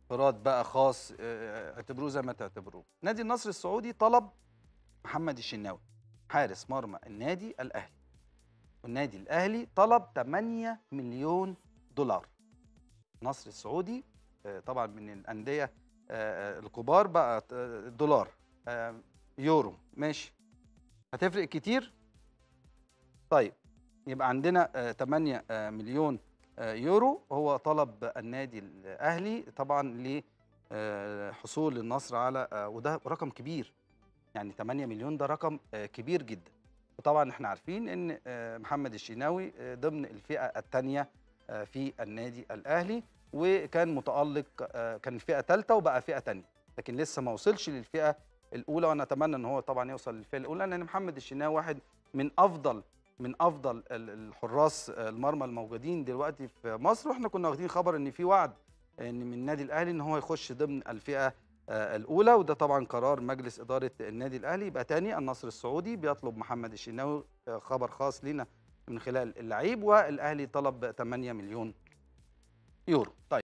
انفراد بقى خاص آه، اعتبروه زي ما تعتبروه نادي النصر السعودي طلب محمد الشناوي حارس مرمى النادي الاهلي والنادي الاهلي طلب 8 مليون دولار النصر السعودي آه، طبعا من الانديه آه، آه، الكبار بقى آه، دولار آه، يورو ماشي هتفرق كتير طيب يبقى عندنا آه، 8 آه، مليون آه، يورو هو طلب النادي الاهلي طبعا لحصول النصر على آه، وده رقم كبير يعني 8 مليون ده رقم آه، كبير جدا وطبعا احنا عارفين ان آه، محمد الشناوي آه، ضمن الفئه الثانيه في النادي الاهلي وكان متالق آه، كان فئه ثالثه وبقى فئه ثانيه لكن لسه ما وصلش للفئه الاولى وانا اتمنى ان هو طبعا يوصل للفئه الاولى لان محمد الشناوي واحد من افضل من افضل ال- الحراس آه، المرمى الموجودين دلوقتي في مصر واحنا كنا واخدين خبر ان في وعد ان من النادي الاهلي ان هو يخش ضمن الفئه آه، الاولى وده طبعا قرار مجلس اداره النادي الاهلي يبقى تاني النصر السعودي بيطلب محمد الشناوي آه، خبر خاص لينا من خلال اللعيب والاهلي طلب 8 مليون يورو طيب